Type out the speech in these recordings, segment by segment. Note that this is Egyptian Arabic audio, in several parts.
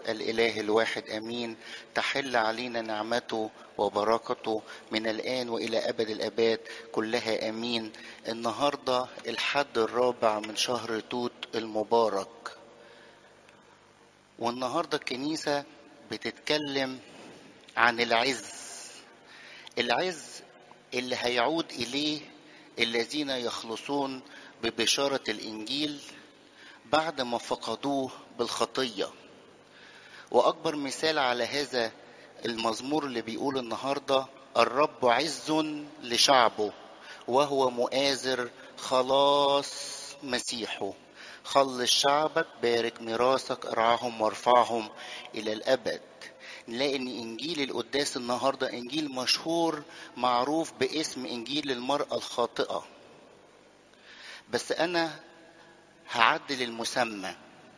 الإله الواحد أمين تحل علينا نعمته وبركته من الآن وإلى أبد الأباد كلها أمين النهاردة الحد الرابع من شهر توت المبارك والنهاردة الكنيسة بتتكلم عن العز العز اللي هيعود إليه الذين يخلصون ببشارة الإنجيل بعد ما فقدوه بالخطية وأكبر مثال على هذا المزمور اللي بيقول النهاردة الرب عز لشعبه وهو مؤازر خلاص مسيحه خلص شعبك بارك ميراثك ارعاهم وارفعهم إلى الأبد نلاقي ان انجيل القداس النهارده انجيل مشهور معروف باسم انجيل المراه الخاطئه بس انا هعدل المسمى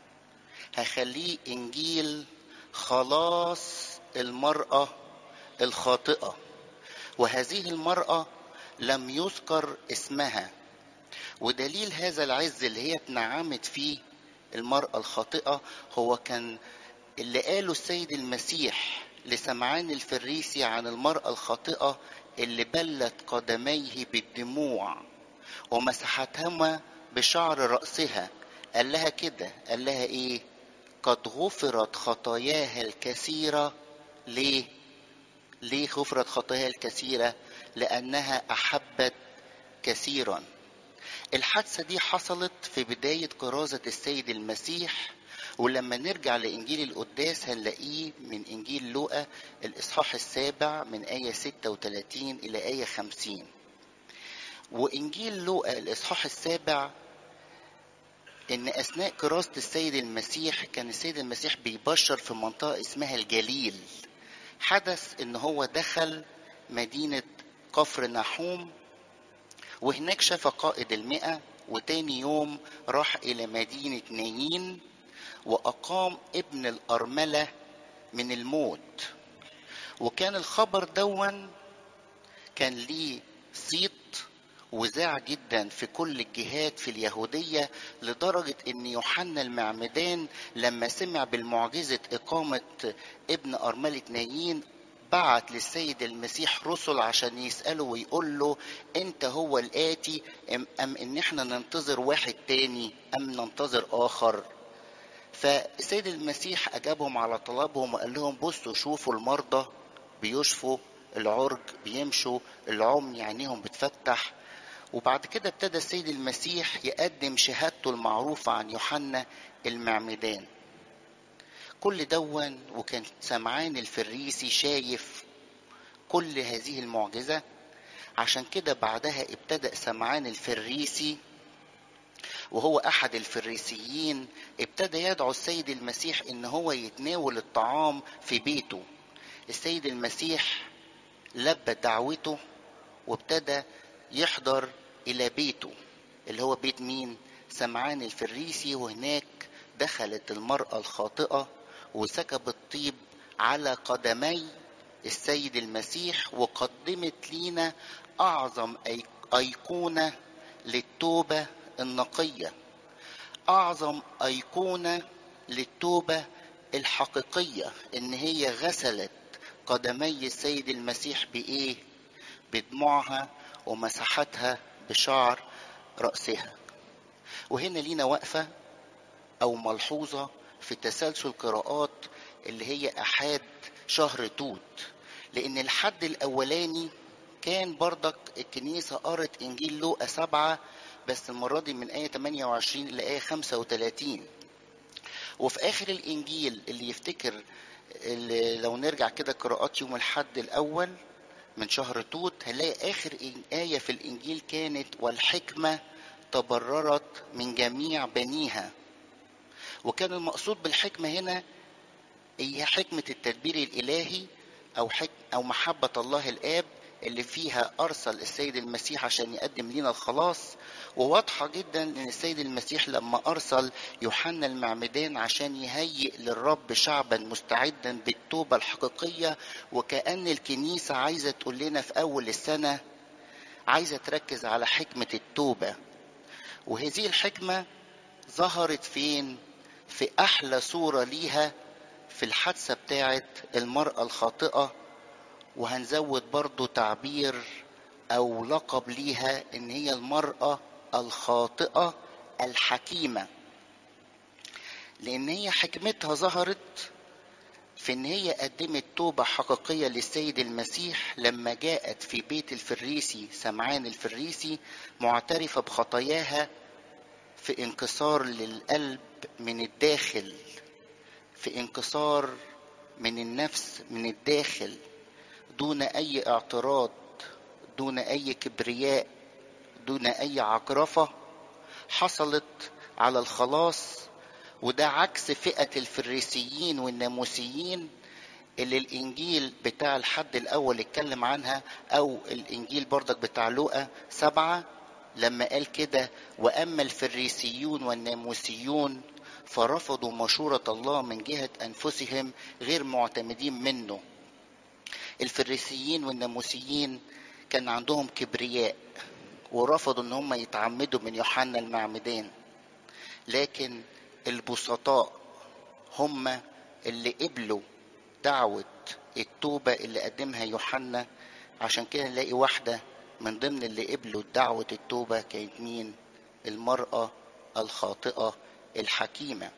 هخليه انجيل خلاص المراه الخاطئه وهذه المراه لم يذكر اسمها ودليل هذا العز اللي هي اتنعمت فيه المراه الخاطئه هو كان اللي قاله السيد المسيح لسمعان الفريسي عن المرأة الخاطئة اللي بلت قدميه بالدموع ومسحتهما بشعر رأسها قال لها كده قال لها ايه قد غفرت خطاياها الكثيرة ليه ليه غفرت خطاياها الكثيرة لأنها أحبت كثيرا الحادثة دي حصلت في بداية كرازة السيد المسيح ولما نرجع لإنجيل القداس هنلاقيه من إنجيل لوقا الإصحاح السابع من آية 36 إلى آية 50 وإنجيل لوقا الإصحاح السابع إن أثناء كراسة السيد المسيح كان السيد المسيح بيبشر في منطقة اسمها الجليل حدث إن هو دخل مدينة كفر نحوم وهناك شاف قائد المئة وتاني يوم راح إلى مدينة نايين وأقام ابن الأرملة من الموت وكان الخبر دون كان ليه صيت وذاع جدا في كل الجهات في اليهودية لدرجة ان يوحنا المعمدان لما سمع بالمعجزة اقامة ابن ارملة نايين بعت للسيد المسيح رسل عشان يسأله ويقول له انت هو الاتي ام, أم ان احنا ننتظر واحد تاني ام ننتظر اخر فالسيد المسيح اجابهم على طلبهم وقال لهم بصوا شوفوا المرضى بيشفوا العرج بيمشوا العمي عينيهم بتفتح وبعد كده ابتدى السيد المسيح يقدم شهادته المعروفة عن يوحنا المعمدان كل دون وكان سمعان الفريسي شايف كل هذه المعجزة عشان كده بعدها ابتدأ سمعان الفريسي وهو احد الفريسيين ابتدى يدعو السيد المسيح ان هو يتناول الطعام في بيته السيد المسيح لبى دعوته وابتدى يحضر الى بيته اللي هو بيت مين سمعان الفريسي وهناك دخلت المرأة الخاطئة وسكبت طيب على قدمي السيد المسيح وقدمت لينا اعظم ايقونه للتوبه النقيه اعظم ايقونه للتوبه الحقيقيه ان هي غسلت قدمي السيد المسيح بايه بدموعها ومسحتها بشعر راسها وهنا لينا وقفه او ملحوظه في تسلسل قراءات اللي هي احاد شهر توت لان الحد الاولاني كان برضك الكنيسة قرت انجيل لوقا سبعة بس المرة دي من آية 28 إلى آية 35 وفي آخر الإنجيل اللي يفتكر اللي لو نرجع كده قراءات يوم الحد الأول من شهر توت هنلاقي آخر آية في الإنجيل كانت والحكمة تبررت من جميع بنيها وكان المقصود بالحكمة هنا هي حكمة التدبير الإلهي أو حك أو محبة الله الآب اللي فيها أرسل السيد المسيح عشان يقدم لنا الخلاص وواضحة جدا إن السيد المسيح لما أرسل يوحنا المعمدان عشان يهيئ للرب شعبا مستعدا بالتوبة الحقيقية وكأن الكنيسة عايزة تقول لنا في أول السنة عايزة تركز على حكمة التوبة وهذه الحكمة ظهرت فين؟ في أحلى صورة ليها في الحادثة بتاعت المرأة الخاطئة وهنزود برضو تعبير أو لقب ليها إن هي المرأة الخاطئة الحكيمة لأن هي حكمتها ظهرت في ان هي قدمت توبة حقيقية للسيد المسيح لما جاءت في بيت الفريسي سمعان الفريسي معترفة بخطاياها في انكسار للقلب من الداخل في انكسار من النفس من الداخل دون اي اعتراض دون اي كبرياء دون اي عجرفة حصلت على الخلاص وده عكس فئة الفريسيين والناموسيين اللي الإنجيل بتاع الحد الأول اتكلم عنها أو الإنجيل برضك بتاع لوقا سبعة لما قال كده وأما الفريسيون والناموسيون فرفضوا مشورة الله من جهة أنفسهم غير معتمدين منه الفريسيين والناموسيين كان عندهم كبرياء ورفضوا ان هم يتعمدوا من يوحنا المعمدان لكن البسطاء هم اللي قبلوا دعوة التوبة اللي قدمها يوحنا عشان كده نلاقي واحدة من ضمن اللي قبلوا دعوة التوبة كانت مين؟ المرأة الخاطئة الحكيمة.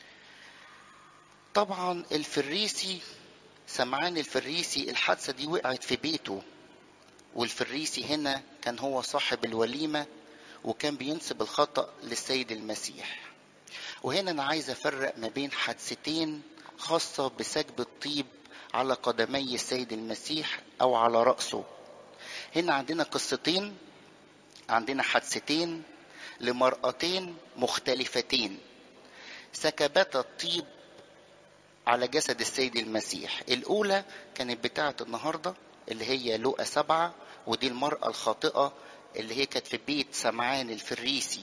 طبعا الفريسي سمعان الفريسي الحادثة دي وقعت في بيته والفريسي هنا كان هو صاحب الوليمة وكان بينسب الخطأ للسيد المسيح. وهنا أنا عايز أفرق ما بين حادثتين خاصة بسكب الطيب على قدمي السيد المسيح أو على رأسه هنا عندنا قصتين عندنا حادثتين لمرأتين مختلفتين سكبتا الطيب على جسد السيد المسيح الأولى كانت بتاعة النهاردة اللي هي لقى سبعة ودي المرأة الخاطئة اللي هي كانت في بيت سمعان الفريسي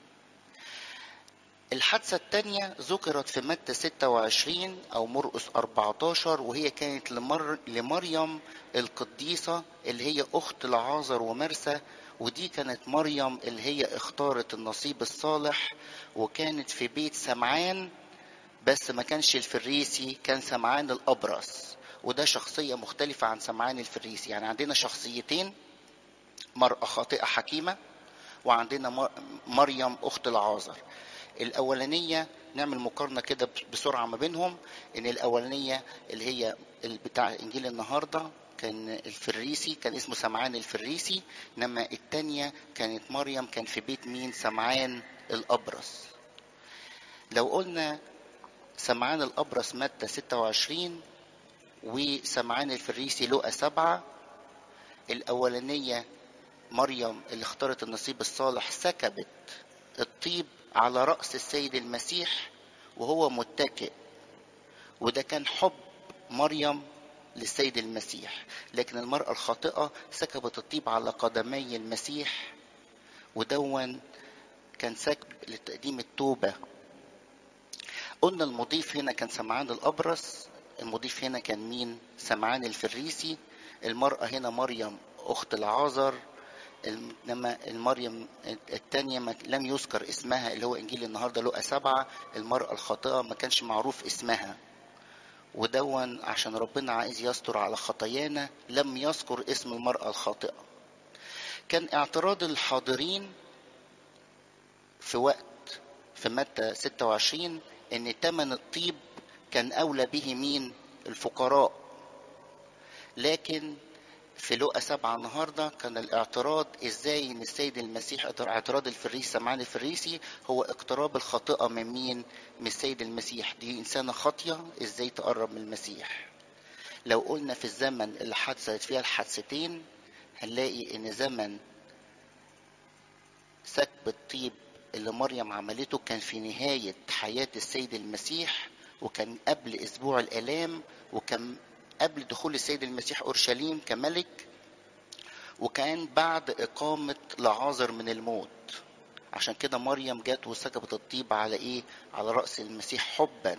الحادثة الثانية ذكرت في متى 26 أو مرقس 14 وهي كانت لمر لمريم القديسة اللي هي أخت لعازر ومرسى ودي كانت مريم اللي هي اختارت النصيب الصالح وكانت في بيت سمعان بس ما كانش الفريسي كان سمعان الأبرص وده شخصية مختلفة عن سمعان الفريسي يعني عندنا شخصيتين مرأة خاطئة حكيمة وعندنا مريم أخت العازر الاولانيه نعمل مقارنه كده بسرعه ما بينهم ان الاولانيه اللي هي بتاع انجيل النهارده كان الفريسي كان اسمه سمعان الفريسي انما الثانيه كانت مريم كان في بيت مين سمعان الابرص لو قلنا سمعان الابرص متى 26 وسمعان الفريسي لقى سبعة الأولانية مريم اللي اختارت النصيب الصالح سكبت الطيب على رأس السيد المسيح وهو متكئ وده كان حب مريم للسيد المسيح لكن المرأة الخاطئة سكبت الطيب على قدمي المسيح ودون كان سكب لتقديم التوبة قلنا المضيف هنا كان سمعان الأبرص المضيف هنا كان مين سمعان الفريسي المرأة هنا مريم أخت العازر انما المريم الثانيه لم يذكر اسمها اللي هو انجيل النهارده لقى سبعه المراه الخاطئه ما كانش معروف اسمها ودون عشان ربنا عايز يستر على خطايانا لم يذكر اسم المراه الخاطئه كان اعتراض الحاضرين في وقت في متى 26 ان ثمن الطيب كان اولى به مين الفقراء لكن في لقا سبعة النهاردة كان الاعتراض ازاي ان السيد المسيح اعتراض الفريسي سمعان الفريسي هو اقتراب الخاطئة من مين من السيد المسيح دي انسانة خاطية ازاي تقرب من المسيح لو قلنا في الزمن اللي حدثت فيها الحادثتين هنلاقي ان زمن سكب الطيب اللي مريم عملته كان في نهاية حياة السيد المسيح وكان قبل اسبوع الالام وكان قبل دخول السيد المسيح اورشليم كملك وكان بعد اقامه لعازر من الموت عشان كده مريم جت وسكبت الطيب على ايه على راس المسيح حبا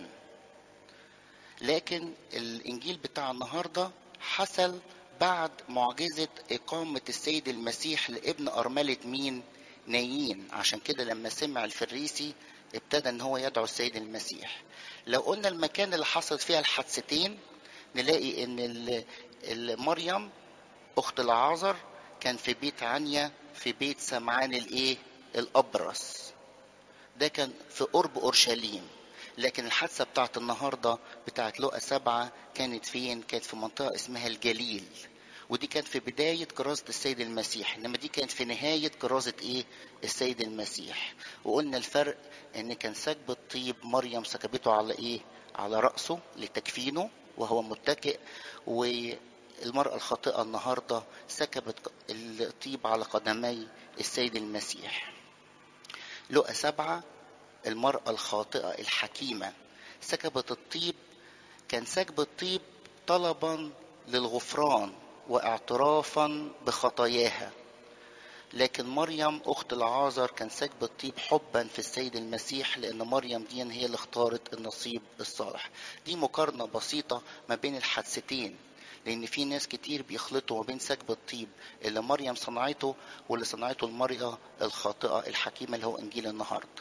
لكن الانجيل بتاع النهارده حصل بعد معجزه اقامه السيد المسيح لابن ارمله مين نايين عشان كده لما سمع الفريسي ابتدى ان هو يدعو السيد المسيح لو قلنا المكان اللي حصلت فيها الحادثتين نلاقي ان ال- ال- مريم اخت العازر كان في بيت عنيا في بيت سمعان الايه الابرص ده كان في قرب اورشليم لكن الحادثه بتاعت النهارده بتاعت لقا سبعه كانت فين؟ كانت في منطقه اسمها الجليل ودي كانت في بداية كرازة السيد المسيح إنما دي كانت في نهاية كرازة إيه السيد المسيح وقلنا الفرق إن كان سكب الطيب مريم سكبته على إيه على رأسه لتكفينه وهو متكئ والمرأة الخاطئة النهاردة سكبت الطيب على قدمي السيد المسيح لقى سبعة المرأة الخاطئة الحكيمة سكبت الطيب كان سكب الطيب طلبا للغفران واعترافا بخطاياها لكن مريم اخت العازر كان سكب الطيب حبا في السيد المسيح لان مريم دي هي اللي اختارت النصيب الصالح دي مقارنه بسيطه ما بين الحادثتين لان في ناس كتير بيخلطوا ما بين سكب الطيب اللي مريم صنعته واللي صنعته المرأة الخاطئة الحكيمة اللي هو انجيل النهارده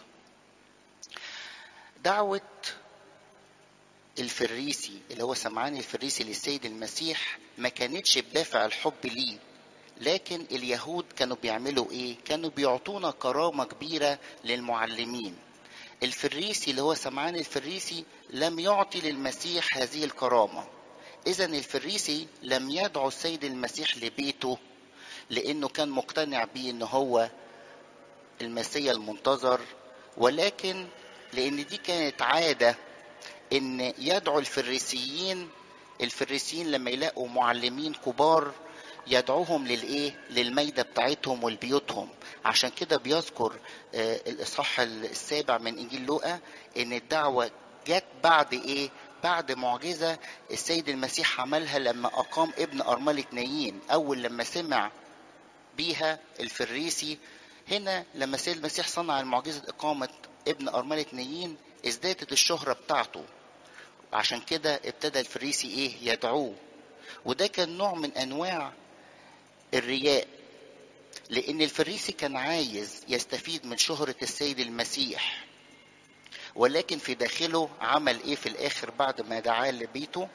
دعوة الفريسي اللي هو سمعان الفريسي للسيد المسيح ما كانتش بدافع الحب ليه لكن اليهود كانوا بيعملوا ايه كانوا بيعطونا كرامة كبيرة للمعلمين الفريسي اللي هو سمعان الفريسي لم يعطي للمسيح هذه الكرامة اذا الفريسي لم يدعو السيد المسيح لبيته لانه كان مقتنع بيه ان هو المسيا المنتظر ولكن لان دي كانت عاده ان يدعو الفريسيين الفريسيين لما يلاقوا معلمين كبار يدعوهم للايه للميده بتاعتهم ولبيوتهم عشان كده بيذكر آه الاصحاح السابع من انجيل لوقا ان الدعوه جت بعد ايه بعد معجزه السيد المسيح عملها لما اقام ابن ارمله نايين اول لما سمع بيها الفريسي هنا لما السيد المسيح صنع المعجزه اقامه ابن ارمله نايين ازدادت الشهرة بتاعته عشان كده ابتدى الفريسي ايه يدعوه وده كان نوع من انواع الرياء لان الفريسي كان عايز يستفيد من شهرة السيد المسيح ولكن في داخله عمل ايه في الاخر بعد ما دعاه لبيته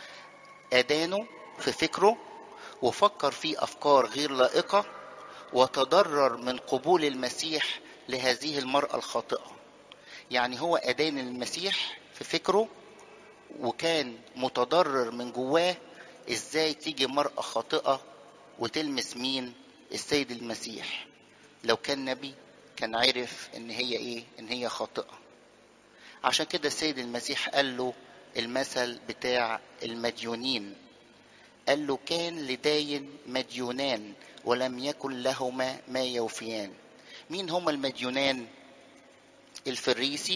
ادانه في فكره وفكر فيه افكار غير لائقة وتضرر من قبول المسيح لهذه المرأة الخاطئة يعني هو أدان المسيح في فكره وكان متضرر من جواه ازاي تيجي مرأة خاطئة وتلمس مين السيد المسيح لو كان نبي كان عرف ان هي ايه ان هي خاطئة عشان كده السيد المسيح قال له المثل بتاع المديونين قال له كان لداين مديونان ولم يكن لهما ما يوفيان مين هما المديونان الفريسي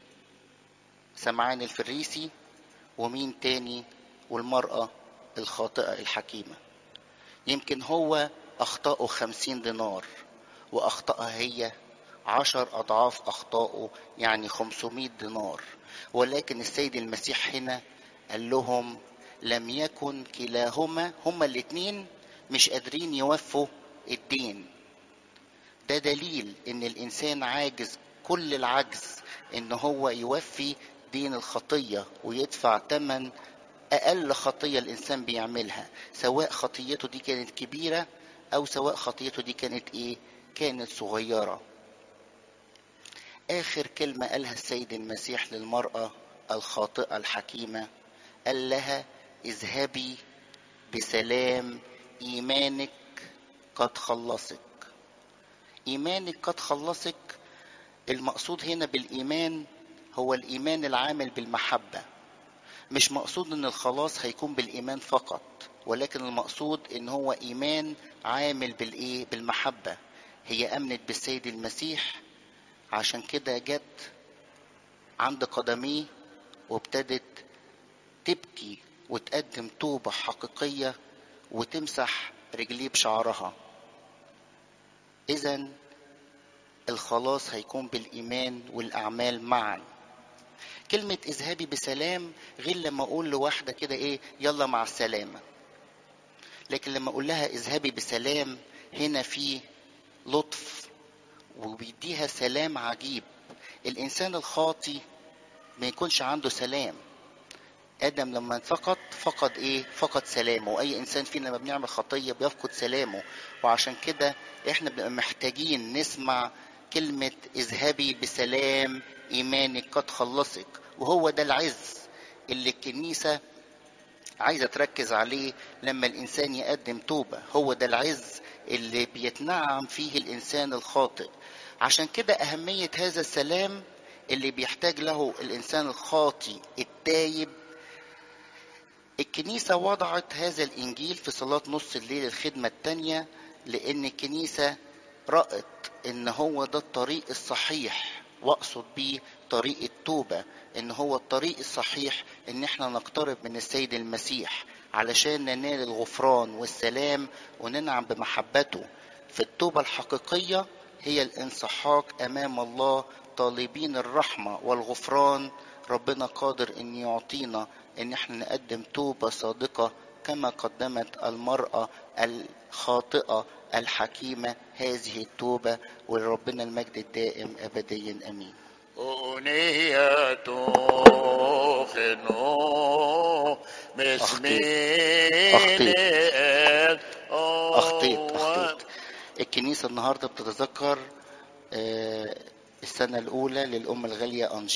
سمعان الفريسي ومين تاني والمرأة الخاطئة الحكيمة يمكن هو أخطأه خمسين دينار وأخطأها هي عشر أضعاف أخطائه يعني خمسمائة دينار ولكن السيد المسيح هنا قال لهم لم يكن كلاهما هما الاتنين مش قادرين يوفوا الدين ده دليل ان الانسان عاجز كل العجز ان هو يوفي دين الخطية ويدفع ثمن اقل خطية الانسان بيعملها سواء خطيته دي كانت كبيرة او سواء خطيته دي كانت ايه كانت صغيرة اخر كلمة قالها السيد المسيح للمرأة الخاطئة الحكيمة قال لها اذهبي بسلام ايمانك قد خلصك ايمانك قد خلصك المقصود هنا بالايمان هو الايمان العامل بالمحبه مش مقصود ان الخلاص هيكون بالايمان فقط ولكن المقصود ان هو ايمان عامل بالايه بالمحبه هي امنت بالسيد المسيح عشان كده جت عند قدميه وابتدت تبكي وتقدم توبه حقيقيه وتمسح رجليه بشعرها اذا الخلاص هيكون بالايمان والاعمال معا كلمة اذهبي بسلام غير لما اقول لواحدة كده ايه يلا مع السلامة لكن لما اقول لها اذهبي بسلام هنا في لطف وبيديها سلام عجيب الانسان الخاطي ما يكونش عنده سلام ادم لما فقد فقد ايه فقد سلامه واي انسان فينا لما بنعمل خطيه بيفقد سلامه وعشان كده احنا بنبقى محتاجين نسمع كلمه اذهبي بسلام ايمانك قد خلصك وهو ده العز اللي الكنيسه عايزه تركز عليه لما الانسان يقدم توبه هو ده العز اللي بيتنعم فيه الانسان الخاطئ عشان كده اهميه هذا السلام اللي بيحتاج له الانسان الخاطي التايب الكنيسة وضعت هذا الإنجيل في صلاة نص الليل الخدمة التانية لأن الكنيسة رأت إن هو ده الطريق الصحيح وأقصد بيه طريق التوبة إن هو الطريق الصحيح إن إحنا نقترب من السيد المسيح علشان ننال الغفران والسلام وننعم بمحبته في التوبة الحقيقية هي الانسحاق أمام الله طالبين الرحمة والغفران ربنا قادر ان يعطينا ان احنا نقدم توبه صادقه كما قدمت المراه الخاطئه الحكيمه هذه التوبه ولربنا المجد الدائم ابديا امين أغنية خنو مسمين اخطيت اخطيت الكنيسه النهارده بتتذكر آه، السنه الاولى للام الغاليه انجي